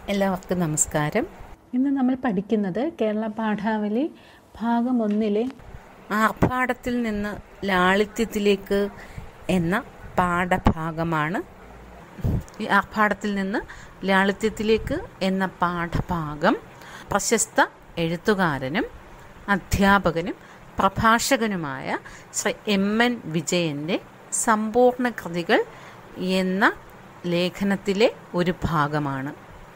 എല്ലാവർക്കും നമസ്കാരം ഇന്ന് നമ്മൾ പഠിക്കുന്നത് കേരള പാഠാവലി ഭാഗം ഒന്നിലെ ആർഭാടത്തിൽ നിന്ന് ലാളിത്യത്തിലേക്ക് എന്ന പാഠഭാഗമാണ് ഈ ആർഭാടത്തിൽ നിന്ന് ലാളിത്യത്തിലേക്ക് എന്ന പാഠഭാഗം പ്രശസ്ത എഴുത്തുകാരനും അധ്യാപകനും പ്രഭാഷകനുമായ ശ്രീ എം എൻ വിജയൻ്റെ സമ്പൂർണ്ണ കൃതികൾ എന്ന ലേഖനത്തിലെ ഒരു ഭാഗമാണ്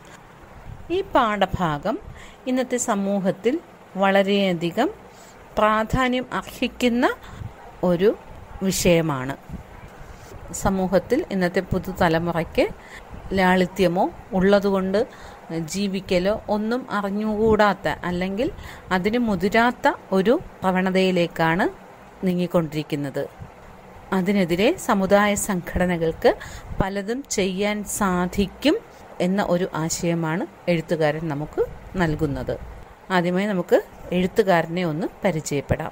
ഈ പാഠഭാഗം ഇന്നത്തെ സമൂഹത്തിൽ വളരെയധികം പ്രാധാന്യം അർഹിക്കുന്ന ഒരു വിഷയമാണ് സമൂഹത്തിൽ ഇന്നത്തെ പുതുതലമുറയ്ക്ക് ലാളിത്യമോ ഉള്ളതുകൊണ്ട് ജീവിക്കലോ ഒന്നും അറിഞ്ഞുകൂടാത്ത അല്ലെങ്കിൽ അതിന് മുതിരാത്ത ഒരു പ്രവണതയിലേക്കാണ് നീങ്ങിക്കൊണ്ടിരിക്കുന്നത് അതിനെതിരെ സമുദായ സംഘടനകൾക്ക് പലതും ചെയ്യാൻ സാധിക്കും എന്ന ഒരു ആശയമാണ് എഴുത്തുകാരൻ നമുക്ക് നൽകുന്നത് ആദ്യമായി നമുക്ക് എഴുത്തുകാരനെ ഒന്ന് പരിചയപ്പെടാം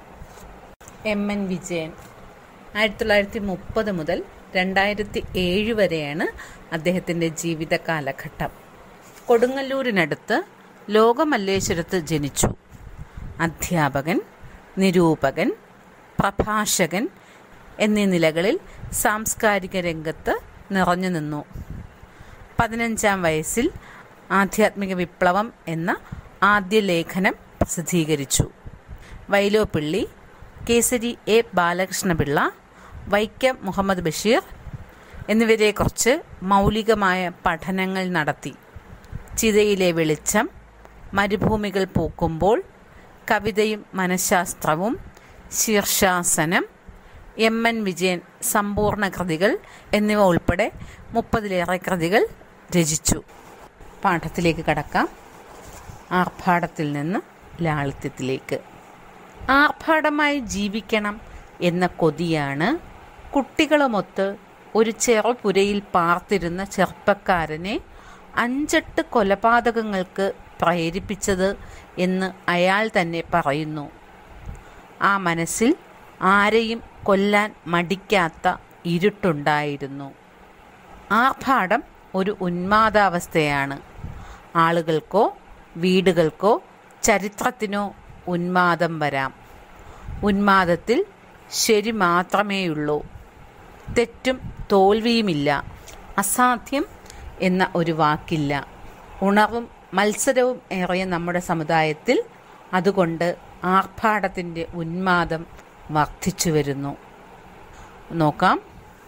എം എൻ വിജയൻ ആയിരത്തി തൊള്ളായിരത്തി മുപ്പത് മുതൽ രണ്ടായിരത്തി ഏഴ് വരെയാണ് അദ്ദേഹത്തിൻ്റെ ജീവിത കാലഘട്ടം കൊടുങ്ങല്ലൂരിനടുത്ത് ലോകമല്ലേശ്വരത്ത് ജനിച്ചു അധ്യാപകൻ നിരൂപകൻ പ്രഭാഷകൻ എന്നീ നിലകളിൽ സാംസ്കാരിക രംഗത്ത് നിറഞ്ഞു നിന്നു പതിനഞ്ചാം വയസ്സിൽ ആധ്യാത്മിക വിപ്ലവം എന്ന ആദ്യ ലേഖനം പ്രസിദ്ധീകരിച്ചു വൈലോപ്പിള്ളി കേസരി എ ബാലകൃഷ്ണപിള്ള വൈക്കം മുഹമ്മദ് ബഷീർ എന്നിവരെക്കുറിച്ച് മൗലികമായ പഠനങ്ങൾ നടത്തി ചിതയിലെ വെളിച്ചം മരുഭൂമികൾ പൂക്കുമ്പോൾ കവിതയും മനഃശാസ്ത്രവും ശീർഷാസനം എം എൻ വിജയൻ സമ്പൂർണ്ണ കൃതികൾ എന്നിവ ഉൾപ്പെടെ മുപ്പതിലേറെ കൃതികൾ രചിച്ചു പാഠത്തിലേക്ക് കടക്കാം ആർഭാടത്തിൽ നിന്ന് ലാളിത്യത്തിലേക്ക് ആർഭാടമായി ജീവിക്കണം എന്ന കൊതിയാണ് കുട്ടികളുമൊത്ത് ഒരു ചെറുപുരയിൽ പാർത്തിരുന്ന ചെറുപ്പക്കാരനെ അഞ്ചെട്ട് കൊലപാതകങ്ങൾക്ക് പ്രേരിപ്പിച്ചത് എന്ന് അയാൾ തന്നെ പറയുന്നു ആ മനസ്സിൽ ആരെയും കൊല്ലാൻ മടിക്കാത്ത ഇരുട്ടുണ്ടായിരുന്നു ആർഭാടം ഒരു ഉന്മാദാവസ്ഥയാണ് ആളുകൾക്കോ വീടുകൾക്കോ ചരിത്രത്തിനോ ഉന്മാദം വരാം ഉന്മാദത്തിൽ ശരി മാത്രമേയുള്ളൂ തെറ്റും തോൽവിയുമില്ല അസാധ്യം എന്ന ഒരു വാക്കില്ല ഉണർവും മത്സരവും ഏറിയ നമ്മുടെ സമുദായത്തിൽ അതുകൊണ്ട് ആർഭാടത്തിൻ്റെ ഉന്മാദം വർദ്ധിച്ചു വരുന്നു നോക്കാം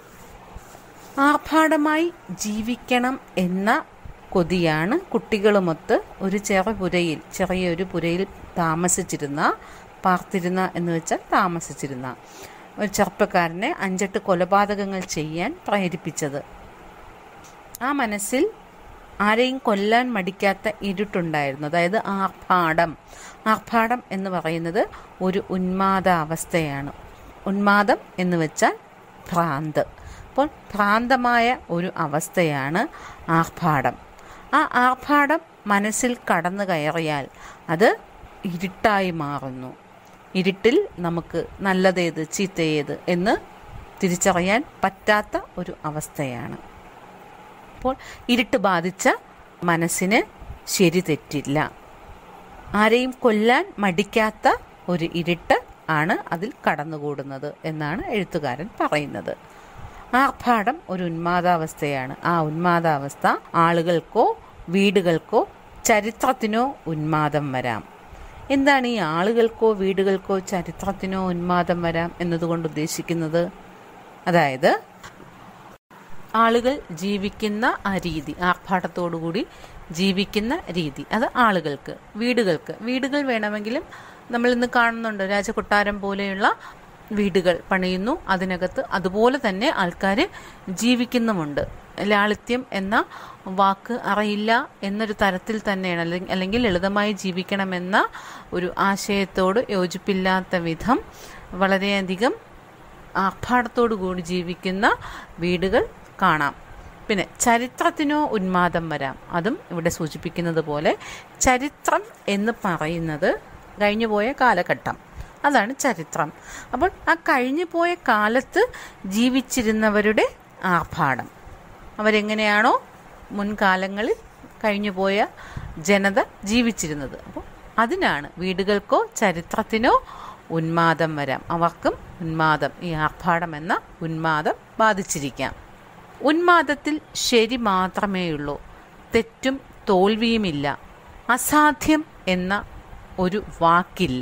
ആർഭാടമായി ജീവിക്കണം എന്ന കൊതിയാണ് കുട്ടികളുമൊത്ത് ഒരു ചെറുപുരയിൽ ചെറിയൊരു പുരയിൽ താമസിച്ചിരുന്ന പാർത്തിരുന്ന എന്ന് വെച്ചാൽ താമസിച്ചിരുന്ന ഒരു ചെറുപ്പക്കാരനെ അഞ്ചെട്ട് കൊലപാതകങ്ങൾ ചെയ്യാൻ പ്രേരിപ്പിച്ചത് ആ മനസ്സിൽ ആരെയും കൊല്ലാൻ മടിക്കാത്ത ഇരുട്ടുണ്ടായിരുന്നു അതായത് ആർഭാടം ആർഭാടം എന്ന് പറയുന്നത് ഒരു ഉന്മാദാവസ്ഥയാണ് ഉന്മാദം എന്ന് വെച്ചാൽ ഭ്രാന്ത് അപ്പോൾ ഭ്രാന്തമായ ഒരു അവസ്ഥയാണ് ആർഭാടം ആ ആർഭാടം മനസ്സിൽ കടന്നു കയറിയാൽ അത് ഇരുട്ടായി മാറുന്നു ഇരുട്ടിൽ നമുക്ക് നല്ലതേത് ചീത്തയേത് എന്ന് തിരിച്ചറിയാൻ പറ്റാത്ത ഒരു അവസ്ഥയാണ് അപ്പോൾ ഇരുട്ട് ബാധിച്ച മനസ്സിന് ശരി തെറ്റില്ല ആരെയും കൊല്ലാൻ മടിക്കാത്ത ഒരു ഇരുട്ട് ആണ് അതിൽ കടന്നുകൂടുന്നത് എന്നാണ് എഴുത്തുകാരൻ പറയുന്നത് ആർഭാടം ഒരു ഉന്മാദാവസ്ഥയാണ് ആ ഉന്മാദാവസ്ഥ ആളുകൾക്കോ വീടുകൾക്കോ ചരിത്രത്തിനോ ഉന്മാദം വരാം എന്താണ് ഈ ആളുകൾക്കോ വീടുകൾക്കോ ചരിത്രത്തിനോ ഉന്മാദം വരാം എന്നതുകൊണ്ട് ഉദ്ദേശിക്കുന്നത് അതായത് ആളുകൾ ജീവിക്കുന്ന ആ രീതി ആർഭാടത്തോടുകൂടി ജീവിക്കുന്ന രീതി അത് ആളുകൾക്ക് വീടുകൾക്ക് വീടുകൾ വേണമെങ്കിലും നമ്മൾ ഇന്ന് കാണുന്നുണ്ട് രാജകൊട്ടാരം പോലെയുള്ള വീടുകൾ പണിയുന്നു അതിനകത്ത് അതുപോലെ തന്നെ ആൾക്കാർ ജീവിക്കുന്നുമുണ്ട് ലാളിത്യം എന്ന വാക്ക് അറിയില്ല എന്നൊരു തരത്തിൽ തന്നെയാണ് അല്ലെങ്കിൽ അല്ലെങ്കിൽ ലളിതമായി ജീവിക്കണമെന്ന ഒരു ആശയത്തോട് യോജിപ്പില്ലാത്ത വിധം വളരെയധികം ആർഭാടത്തോടു കൂടി ജീവിക്കുന്ന വീടുകൾ കാണാം പിന്നെ ചരിത്രത്തിനോ ഉന്മാദം വരാം അതും ഇവിടെ സൂചിപ്പിക്കുന്നത് പോലെ ചരിത്രം എന്ന് പറയുന്നത് കഴിഞ്ഞുപോയ കാലഘട്ടം അതാണ് ചരിത്രം അപ്പോൾ ആ കഴിഞ്ഞു പോയ കാലത്ത് ജീവിച്ചിരുന്നവരുടെ ആർഭാടം അവരെങ്ങനെയാണോ മുൻകാലങ്ങളിൽ കഴിഞ്ഞുപോയ ജനത ജീവിച്ചിരുന്നത് അപ്പോൾ അതിനാണ് വീടുകൾക്കോ ചരിത്രത്തിനോ ഉന്മാദം വരാം അവർക്കും ഉന്മാദം ഈ ആർഭാടം എന്ന ഉന്മാദം ബാധിച്ചിരിക്കാം ഉന്മാദത്തിൽ ശരി മാത്രമേയുള്ളൂ തെറ്റും തോൽവിയുമില്ല അസാധ്യം എന്ന ഒരു വാക്കില്ല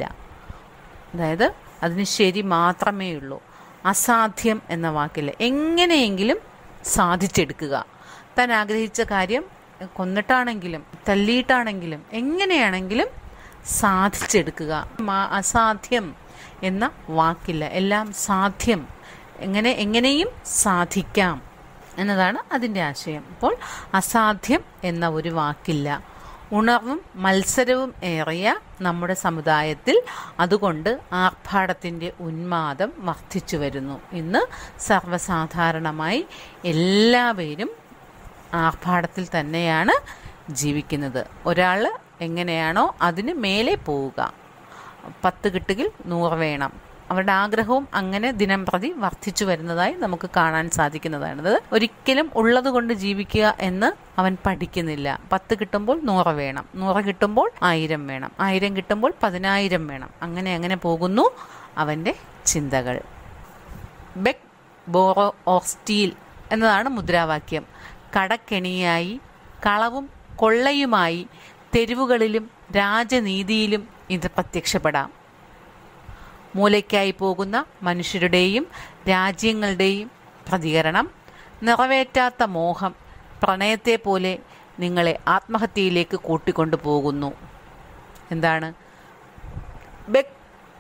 അതായത് അതിന് ശരി മാത്രമേ ഉള്ളൂ അസാധ്യം എന്ന വാക്കില്ല എങ്ങനെയെങ്കിലും സാധിച്ചെടുക്കുക താൻ ആഗ്രഹിച്ച കാര്യം കൊന്നിട്ടാണെങ്കിലും തല്ലിയിട്ടാണെങ്കിലും എങ്ങനെയാണെങ്കിലും സാധിച്ചെടുക്കുക മാ- അസാധ്യം എന്ന വാക്കില്ല എല്ലാം സാധ്യം എങ്ങനെ എങ്ങനെയും സാധിക്കാം എന്നതാണ് അതിൻ്റെ ആശയം അപ്പോൾ അസാധ്യം എന്ന ഒരു വാക്കില്ല ഉണർവും മത്സരവും ഏറിയ നമ്മുടെ സമുദായത്തിൽ അതുകൊണ്ട് ആർഭാടത്തിൻ്റെ ഉന്മാദം വർദ്ധിച്ചു വരുന്നു ഇന്ന് സർവ്വസാധാരണമായി എല്ലാവരും ആർഭാടത്തിൽ തന്നെയാണ് ജീവിക്കുന്നത് ഒരാൾ എങ്ങനെയാണോ അതിന് മേലെ പോവുക പത്ത് കിട്ടുകിൽ നൂറ് വേണം അവരുടെ ആഗ്രഹവും അങ്ങനെ ദിനം പ്രതി വർദ്ധിച്ചു വരുന്നതായി നമുക്ക് കാണാൻ സാധിക്കുന്നതാണ് അത് ഒരിക്കലും ഉള്ളത് കൊണ്ട് ജീവിക്കുക എന്ന് അവൻ പഠിക്കുന്നില്ല പത്ത് കിട്ടുമ്പോൾ നൂറ് വേണം നൂറ് കിട്ടുമ്പോൾ ആയിരം വേണം ആയിരം കിട്ടുമ്പോൾ പതിനായിരം വേണം അങ്ങനെ അങ്ങനെ പോകുന്നു അവൻ്റെ ചിന്തകൾ ബെക് ബോറോ ഓർ സ്റ്റീൽ എന്നതാണ് മുദ്രാവാക്യം കടക്കെണിയായി കളവും കൊള്ളയുമായി തെരുവുകളിലും രാജനീതിയിലും ഇത് പ്രത്യക്ഷപ്പെടാം മൂലയ്ക്കായി പോകുന്ന മനുഷ്യരുടെയും രാജ്യങ്ങളുടെയും പ്രതികരണം നിറവേറ്റാത്ത മോഹം പ്രണയത്തെ പോലെ നിങ്ങളെ ആത്മഹത്യയിലേക്ക് കൂട്ടിക്കൊണ്ടു പോകുന്നു എന്താണ് ബെഗ്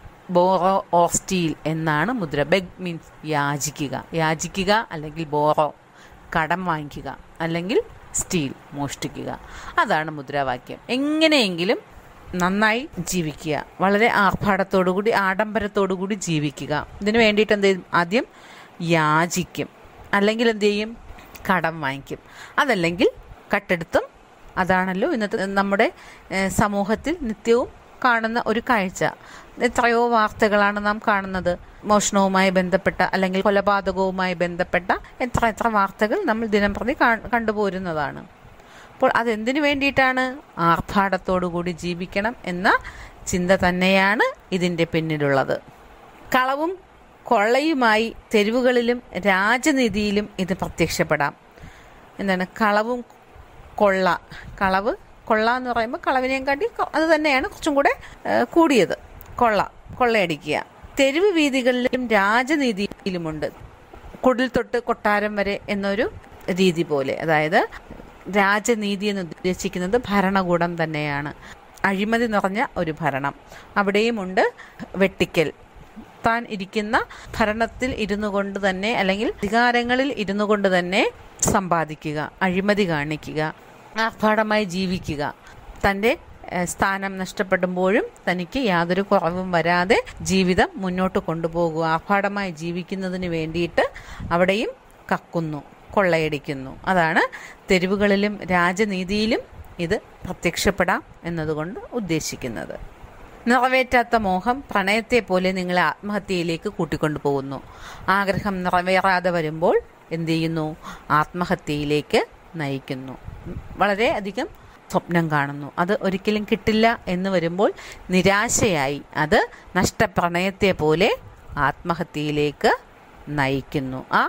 ബോറോ ഓർ സ്റ്റീൽ എന്നാണ് മുദ്ര ബെഗ് മീൻസ് യാചിക്കുക യാചിക്കുക അല്ലെങ്കിൽ ബോറോ കടം വാങ്ങിക്കുക അല്ലെങ്കിൽ സ്റ്റീൽ മോഷ്ടിക്കുക അതാണ് മുദ്രാവാക്യം എങ്ങനെയെങ്കിലും നന്നായി ജീവിക്കുക വളരെ ആർഭാടത്തോടുകൂടി ആഡംബരത്തോടുകൂടി ജീവിക്കുക ഇതിന് വേണ്ടിയിട്ട് എന്ത് ചെയ്യും ആദ്യം യാചിക്കും അല്ലെങ്കിൽ എന്ത് ചെയ്യും കടം വാങ്ങിക്കും അതല്ലെങ്കിൽ കട്ടെടുത്തും അതാണല്ലോ ഇന്നത്തെ നമ്മുടെ ഏഹ്, സമൂഹത്തിൽ നിത്യവും കാണുന്ന ഒരു കാഴ്ച എത്രയോ വാർത്തകളാണ് നാം കാണുന്നത് മോഷണവുമായി ബന്ധപ്പെട്ട അല്ലെങ്കിൽ കൊലപാതകവുമായി ബന്ധപ്പെട്ട എത്ര എത്ര വാർത്തകൾ നമ്മൾ ദിനം പ്രതി കാ- കണ്ടുപോരുന്നതാണ് അപ്പോൾ അതെന്തിനു വേണ്ടിയിട്ടാണ് ആർഭാടത്തോടുകൂടി ജീവിക്കണം എന്ന ചിന്ത തന്നെയാണ് ഇതിൻ്റെ പിന്നിലുള്ളത് കളവും കൊള്ളയുമായി തെരുവുകളിലും രാജനീതിയിലും ഇത് പ്രത്യക്ഷപ്പെടാം എന്താണ് കളവും കൊള്ള കളവ് കൊള്ള എന്ന് പറയുമ്പോൾ കളവിനെയും കാട്ടി കൊ- അത് തന്നെയാണ് കുറച്ചും കൂടെ ഏ, കൂടിയത് കൊള്ള കൊള്ളയടിക്കുക തെരുവ് വീതികളിലും രാജനീതിയിലുമുണ്ട് കുടിൽ തൊട്ട് കൊട്ടാരം വരെ എന്നൊരു രീതി പോലെ അതായത് രാജനീതി എന്ന് ഉദ്ദേശിക്കുന്നത് ഭരണകൂടം തന്നെയാണ് അഴിമതി നിറഞ്ഞ ഒരു ഭരണം അവിടെയുമുണ്ട് വെട്ടിക്കൽ താൻ ഇരിക്കുന്ന ഭരണത്തിൽ ഇരുന്നു കൊണ്ട് തന്നെ അല്ലെങ്കിൽ അധികാരങ്ങളിൽ ഇരുന്നു കൊണ്ട് തന്നെ സമ്പാദിക്കുക അഴിമതി കാണിക്കുക ആർഭാടമായി ജീവിക്കുക തൻ്റെ ഏഹ്, സ്ഥാനം നഷ്ടപ്പെടുമ്പോഴും തനിക്ക് യാതൊരു കുറവും വരാതെ ജീവിതം മുന്നോട്ട് കൊണ്ടുപോകുക ആർഭാടമായി ജീവിക്കുന്നതിന് വേണ്ടിയിട്ട് അവിടെയും കക്കുന്നു കൊള്ളയടിക്കുന്നു അതാണ് തെരുവുകളിലും രാജനീതിയിലും ഇത് പ്രത്യക്ഷപ്പെടാം എന്നതുകൊണ്ട് ഉദ്ദേശിക്കുന്നത് നിറവേറ്റാത്ത മോഹം പ്രണയത്തെ പോലെ നിങ്ങളെ ആത്മഹത്യയിലേക്ക് കൂട്ടിക്കൊണ്ടു പോകുന്നു ആഗ്രഹം നിറവേറാതെ വരുമ്പോൾ എന്ത് ചെയ്യുന്നു ആത്മഹത്യയിലേക്ക് നയിക്കുന്നു വളരെ അധികം സ്വപ്നം കാണുന്നു അത് ഒരിക്കലും കിട്ടില്ല എന്ന് വരുമ്പോൾ നിരാശയായി അത് നഷ്ടപ്രണയത്തെ പോലെ ആത്മഹത്യയിലേക്ക് നയിക്കുന്നു ആ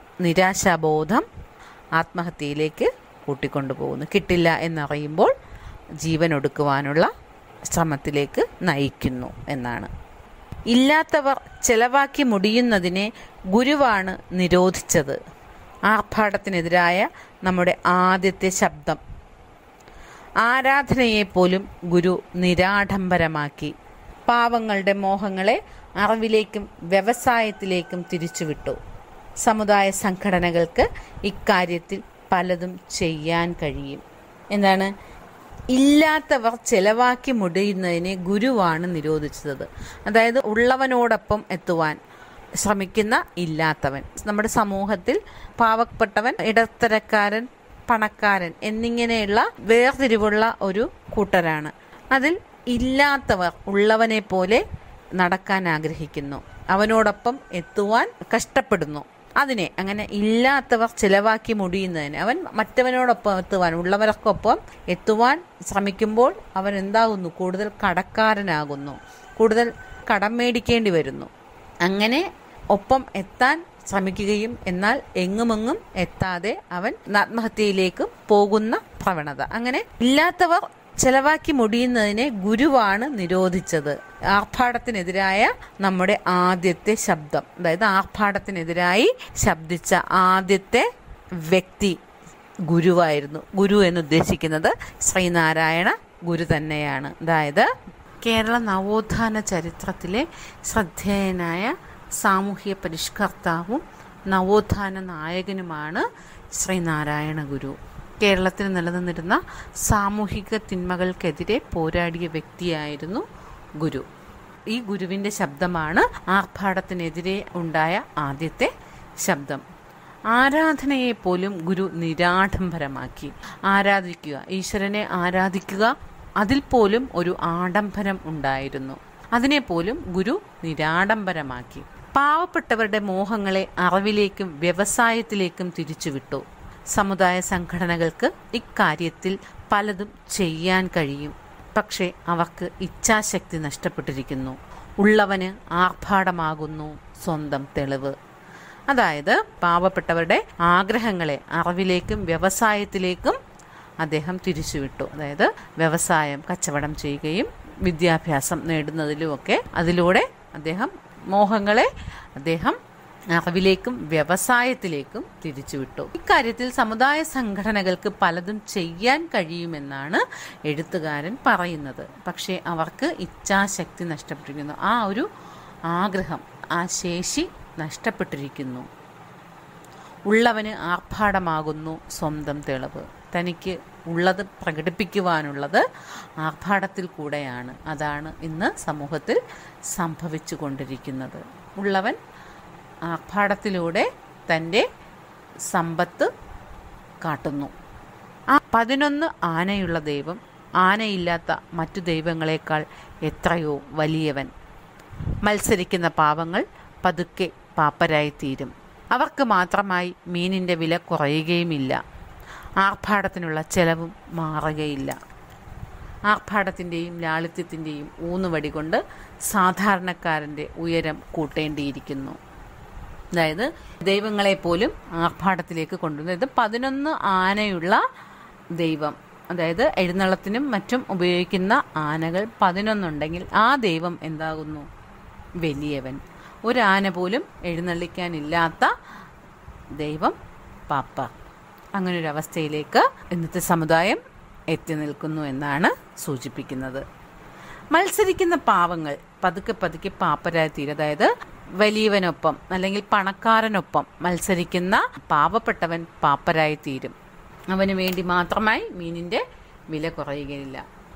നിരാശാബോധം ആത്മഹത്യയിലേക്ക് കൂട്ടിക്കൊണ്ടുപോകുന്നു കിട്ടില്ല എന്നറിയുമ്പോൾ ജീവൻ ഒടുക്കുവാനുള്ള ശ്രമത്തിലേക്ക് നയിക്കുന്നു എന്നാണ് ഇല്ലാത്തവർ ചെലവാക്കി മുടിയുന്നതിനെ ഗുരുവാണ് നിരോധിച്ചത് ആർഭാടത്തിനെതിരായ നമ്മുടെ ആദ്യത്തെ ശബ്ദം ആരാധനയെപ്പോലും ഗുരു നിരാഡംബരമാക്കി പാവങ്ങളുടെ മോഹങ്ങളെ അറിവിലേക്കും വ്യവസായത്തിലേക്കും തിരിച്ചുവിട്ടു സമുദായ സംഘടനകൾക്ക് ഇക്കാര്യത്തിൽ പലതും ചെയ്യാൻ കഴിയും എന്താണ് ഇല്ലാത്തവർ ചെലവാക്കി മുടിയുന്നതിനെ ഗുരുവാണ് നിരോധിച്ചത് അതായത് ഉള്ളവനോടൊപ്പം എത്തുവാൻ ശ്രമിക്കുന്ന ഇല്ലാത്തവൻ നമ്മുടെ സമൂഹത്തിൽ പാവപ്പെട്ടവൻ ഇടത്തരക്കാരൻ പണക്കാരൻ എന്നിങ്ങനെയുള്ള വേർതിരിവുള്ള ഒരു കൂട്ടരാണ് അതിൽ ഇല്ലാത്തവർ ഉള്ളവനെ പോലെ നടക്കാൻ ആഗ്രഹിക്കുന്നു അവനോടൊപ്പം എത്തുവാൻ കഷ്ടപ്പെടുന്നു അതിനെ അങ്ങനെ ഇല്ലാത്തവർ ചിലവാക്കി മുടിയുന്നതിന് അവൻ മറ്റവനോടൊപ്പം എത്തുവാൻ ഉള്ളവർക്കൊപ്പം എത്തുവാൻ ശ്രമിക്കുമ്പോൾ അവൻ എന്താകുന്നു കൂടുതൽ കടക്കാരനാകുന്നു കൂടുതൽ കടം മേടിക്കേണ്ടി വരുന്നു അങ്ങനെ ഒപ്പം എത്താൻ ശ്രമിക്കുകയും എന്നാൽ എങ്ങുമെങ്ങും എത്താതെ അവൻ ആത്മഹത്യയിലേക്ക് പോകുന്ന പ്രവണത അങ്ങനെ ഇല്ലാത്തവർ ചെലവാക്കി മുടിയുന്നതിനെ ഗുരുവാണ് നിരോധിച്ചത് ആർഭാടത്തിനെതിരായ നമ്മുടെ ആദ്യത്തെ ശബ്ദം അതായത് ആർഭാടത്തിനെതിരായി ശബ്ദിച്ച ആദ്യത്തെ വ്യക്തി ഗുരുവായിരുന്നു ഗുരു എന്ന് ഉദ്ദേശിക്കുന്നത് ശ്രീനാരായണ ഗുരു തന്നെയാണ് അതായത് കേരള നവോത്ഥാന ചരിത്രത്തിലെ ശ്രദ്ധേയനായ സാമൂഹ്യ പരിഷ്കർത്താവും നവോത്ഥാന നായകനുമാണ് ശ്രീനാരായണ ഗുരു കേരളത്തിൽ നിലനിന്നിരുന്ന സാമൂഹിക തിന്മകൾക്കെതിരെ പോരാടിയ വ്യക്തിയായിരുന്നു ഗുരു ഈ ഗുരുവിൻ്റെ ശബ്ദമാണ് ആർഭാടത്തിനെതിരെ ഉണ്ടായ ആദ്യത്തെ ശബ്ദം ആരാധനയെ പോലും ഗുരു നിരാഡംബരമാക്കി ആരാധിക്കുക ഈശ്വരനെ ആരാധിക്കുക അതിൽ പോലും ഒരു ആഡംബരം ഉണ്ടായിരുന്നു അതിനെ പോലും ഗുരു നിരാഡംബരമാക്കി പാവപ്പെട്ടവരുടെ മോഹങ്ങളെ അറിവിലേക്കും വ്യവസായത്തിലേക്കും തിരിച്ചുവിട്ടു സമുദായ സംഘടനകൾക്ക് ഇക്കാര്യത്തിൽ പലതും ചെയ്യാൻ കഴിയും പക്ഷേ അവർക്ക് ഇച്ഛാശക്തി നഷ്ടപ്പെട്ടിരിക്കുന്നു ഉള്ളവന് ആർഭാടമാകുന്നു സ്വന്തം തെളിവ് അതായത് പാവപ്പെട്ടവരുടെ ആഗ്രഹങ്ങളെ അറിവിലേക്കും വ്യവസായത്തിലേക്കും അദ്ദേഹം തിരിച്ചുവിട്ടു അതായത് വ്യവസായം കച്ചവടം ചെയ്യുകയും വിദ്യാഭ്യാസം നേടുന്നതിലുമൊക്കെ അതിലൂടെ അദ്ദേഹം മോഹങ്ങളെ അദ്ദേഹം അറിവിലേക്കും വ്യവസായത്തിലേക്കും തിരിച്ചുവിട്ടു ഇക്കാര്യത്തിൽ സമുദായ സംഘടനകൾക്ക് പലതും ചെയ്യാൻ കഴിയുമെന്നാണ് എഴുത്തുകാരൻ പറയുന്നത് പക്ഷേ അവർക്ക് ഇച്ഛാശക്തി നഷ്ടപ്പെട്ടിരിക്കുന്നു ആ ഒരു ആഗ്രഹം ആ ശേഷി നഷ്ടപ്പെട്ടിരിക്കുന്നു ഉള്ളവന് ആർഭാടമാകുന്നു സ്വന്തം തെളിവ് തനിക്ക് ഉള്ളത് പ്രകടിപ്പിക്കുവാനുള്ളത് ആർഭാടത്തിൽ കൂടെയാണ് അതാണ് ഇന്ന് സമൂഹത്തിൽ സംഭവിച്ചു കൊണ്ടിരിക്കുന്നത് ഉള്ളവൻ ആർഭാടത്തിലൂടെ തൻ്റെ സമ്പത്ത് കാട്ടുന്നു ആ പതിനൊന്ന് ആനയുള്ള ദൈവം ആനയില്ലാത്ത മറ്റു ദൈവങ്ങളെക്കാൾ എത്രയോ വലിയവൻ മത്സരിക്കുന്ന പാവങ്ങൾ പതുക്കെ പാപ്പരായിത്തീരും അവർക്ക് മാത്രമായി മീനിൻ്റെ വില കുറയുകയുമില്ല ആർഭാടത്തിനുള്ള ചെലവും മാറുകയില്ല ആർഭാടത്തിൻ്റെയും ലാളിത്യത്തിൻ്റെയും ഊന്നുവടി കൊണ്ട് സാധാരണക്കാരൻ്റെ ഉയരം കൂട്ടേണ്ടിയിരിക്കുന്നു അതായത് ദൈവങ്ങളെ പോലും ആർഭാടത്തിലേക്ക് കൊണ്ടുവരുന്നത് ഇത് പതിനൊന്ന് ആനയുള്ള ദൈവം അതായത് എഴുന്നള്ളത്തിനും മറ്റും ഉപയോഗിക്കുന്ന ആനകൾ പതിനൊന്നുണ്ടെങ്കിൽ ആ ദൈവം എന്താകുന്നു വലിയവൻ ഒരു ആന പോലും എഴുന്നള്ളിക്കാനില്ലാത്ത ദൈവം പാപ്പ അങ്ങനൊരവസ്ഥയിലേക്ക് ഇന്നത്തെ സമുദായം എത്തി നിൽക്കുന്നു എന്നാണ് സൂചിപ്പിക്കുന്നത് മത്സരിക്കുന്ന പാവങ്ങൾ പതുക്കെ പതുക്കെ പാപ്പരായി തീരും അതായത് വലിയവനൊപ്പം അല്ലെങ്കിൽ പണക്കാരനൊപ്പം മത്സരിക്കുന്ന പാവപ്പെട്ടവൻ പാപ്പരായി തീരും അവന് വേണ്ടി മാത്രമായി മീനിൻ്റെ വില കുറയുകയില്ല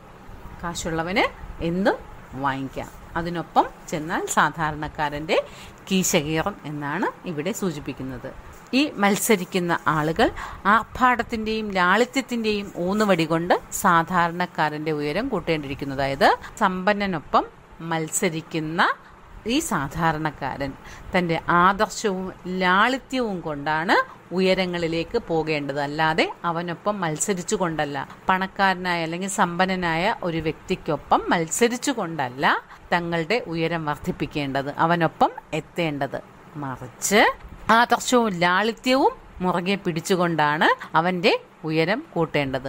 കാശുള്ളവന് എന്തും വാങ്ങിക്കാം അതിനൊപ്പം ചെന്നാൽ സാധാരണക്കാരൻ്റെ കീശകീറം എന്നാണ് ഇവിടെ സൂചിപ്പിക്കുന്നത് ഈ മത്സരിക്കുന്ന ആളുകൾ ആർഭാടത്തിൻ്റെയും ലാളിത്യത്തിൻ്റെയും ഊന്നുവടി കൊണ്ട് സാധാരണക്കാരൻ്റെ ഉയരം കൂട്ടേണ്ടിയിരിക്കുന്നു അതായത് സമ്പന്നനൊപ്പം മത്സരിക്കുന്ന ഈ സാധാരണക്കാരൻ തൻ്റെ ആദർശവും ലാളിത്യവും കൊണ്ടാണ് ഉയരങ്ങളിലേക്ക് പോകേണ്ടത് അല്ലാതെ അവനൊപ്പം മത്സരിച്ചു കൊണ്ടല്ല പണക്കാരനായ അല്ലെങ്കിൽ സമ്പന്നനായ ഒരു വ്യക്തിക്കൊപ്പം മത്സരിച്ചു കൊണ്ടല്ല തങ്ങളുടെ ഉയരം വർദ്ധിപ്പിക്കേണ്ടത് അവനൊപ്പം എത്തേണ്ടത് മറിച്ച് ആദർശവും ലാളിത്യവും മുറുകെ പിടിച്ചുകൊണ്ടാണ് അവൻ്റെ ഉയരം കൂട്ടേണ്ടത്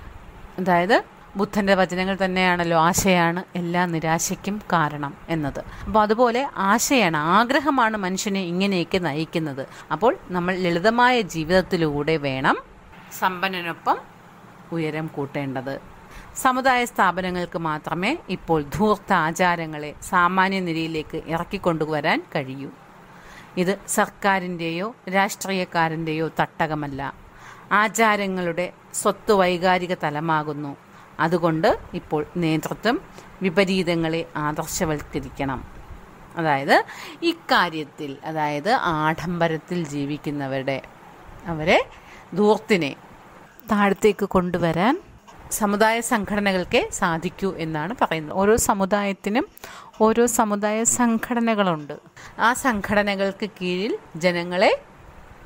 അതായത് ബുദ്ധന്റെ വചനങ്ങൾ തന്നെയാണല്ലോ ആശയാണ് എല്ലാ നിരാശയ്ക്കും കാരണം എന്നത് അപ്പോൾ അതുപോലെ ആശയാണ് ആഗ്രഹമാണ് മനുഷ്യനെ ഇങ്ങനെയൊക്കെ നയിക്കുന്നത് അപ്പോൾ നമ്മൾ ലളിതമായ ജീവിതത്തിലൂടെ വേണം സമ്പന്നനൊപ്പം ഉയരം കൂട്ടേണ്ടത് സമുദായ സ്ഥാപനങ്ങൾക്ക് മാത്രമേ ഇപ്പോൾ ധൂർത്ത ആചാരങ്ങളെ സാമാന്യ നിലയിലേക്ക് ഇറക്കിക്കൊണ്ടുവരാൻ കഴിയൂ ഇത് സർക്കാരിൻ്റെയോ രാഷ്ട്രീയക്കാരൻ്റെയോ തട്ടകമല്ല ആചാരങ്ങളുടെ സ്വത്ത് വൈകാരിക തലമാകുന്നു അതുകൊണ്ട് ഇപ്പോൾ നേതൃത്വം വിപരീതങ്ങളെ ആദർശവൽക്കരിക്കണം അതായത് ഇക്കാര്യത്തിൽ അതായത് ആഡംബരത്തിൽ ജീവിക്കുന്നവരുടെ അവരെ ധൂർത്തിനെ താഴത്തേക്ക് കൊണ്ടുവരാൻ സമുദായ സംഘടനകൾക്കേ സാധിക്കൂ എന്നാണ് പറയുന്നത് ഓരോ സമുദായത്തിനും ഓരോ സമുദായ സംഘടനകളുണ്ട് ആ സംഘടനകൾക്ക് കീഴിൽ ജനങ്ങളെ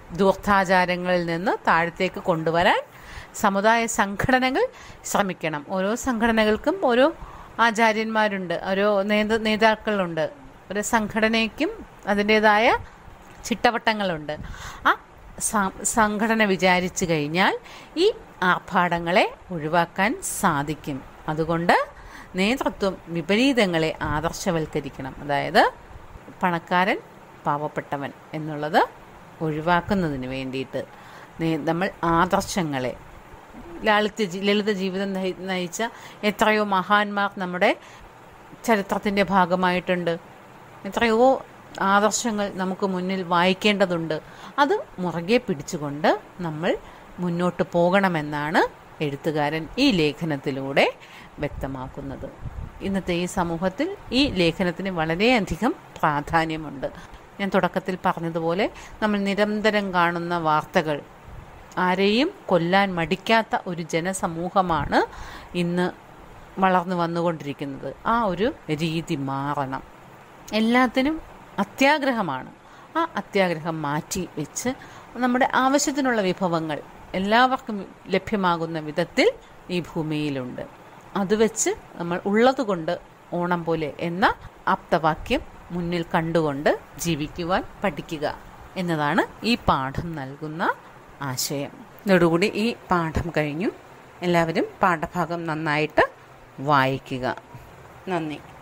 ദൂർത്ഥാചാരങ്ങളിൽ നിന്ന് താഴത്തേക്ക് കൊണ്ടുവരാൻ സമുദായ സംഘടനകൾ ശ്രമിക്കണം ഓരോ സംഘടനകൾക്കും ഓരോ ആചാര്യന്മാരുണ്ട് ഓരോ നേത നേതാക്കളുണ്ട് ഒരു സംഘടനയ്ക്കും അതിൻ്റെതായ ചിട്ടവട്ടങ്ങളുണ്ട് ആ സ- സംഘടന വിചാരിച്ചു കഴിഞ്ഞാൽ ഈ ആർഭാടങ്ങളെ ഒഴിവാക്കാൻ സാധിക്കും അതുകൊണ്ട് നേതൃത്വം വിപരീതങ്ങളെ ആദർശവൽക്കരിക്കണം അതായത് പണക്കാരൻ പാവപ്പെട്ടവൻ എന്നുള്ളത് ഒഴിവാക്കുന്നതിന് വേണ്ടിയിട്ട് നേ- നമ്മൾ ആദർശങ്ങളെ ലാളിത്യ ജി- ലളിത ജീവിതം നയി- നയിച്ച എത്രയോ മഹാന്മാർ നമ്മുടെ ചരിത്രത്തിൻ്റെ ഭാഗമായിട്ടുണ്ട് എത്രയോ ആദർശങ്ങൾ നമുക്ക് മുന്നിൽ വായിക്കേണ്ടതുണ്ട് അത് മുറുകെ പിടിച്ചുകൊണ്ട് നമ്മൾ മുന്നോട്ട് പോകണമെന്നാണ് എഴുത്തുകാരൻ ഈ ലേഖനത്തിലൂടെ വ്യക്തമാക്കുന്നത് ഇന്നത്തെ ഈ സമൂഹത്തിൽ ഈ ലേഖനത്തിന് വളരെയധികം പ്രാധാന്യമുണ്ട് ഞാൻ തുടക്കത്തിൽ പറഞ്ഞതുപോലെ നമ്മൾ നിരന്തരം കാണുന്ന വാർത്തകൾ ആരെയും കൊല്ലാൻ മടിക്കാത്ത ഒരു ജനസമൂഹമാണ് ഇന്ന് വളർന്നു വന്നുകൊണ്ടിരിക്കുന്നത് ആ ഒരു രീതി മാറണം എല്ലാത്തിനും അത്യാഗ്രഹമാണ് ആ അത്യാഗ്രഹം മാറ്റി വെച്ച് നമ്മുടെ ആവശ്യത്തിനുള്ള വിഭവങ്ങൾ എല്ലാവർക്കും ലഭ്യമാകുന്ന വിധത്തിൽ ഈ ഭൂമിയിലുണ്ട് അത് വെച്ച് നമ്മൾ ഉള്ളതുകൊണ്ട് ഓണം പോലെ എന്ന ആപ്തവാക്യം മുന്നിൽ കണ്ടുകൊണ്ട് ജീവിക്കുവാൻ പഠിക്കുക എന്നതാണ് ഈ പാഠം നൽകുന്ന ആശയം ഇതോടുകൂടി ഈ പാഠം കഴിഞ്ഞു എല്ലാവരും പാഠഭാഗം നന്നായിട്ട് വായിക്കുക നന്ദി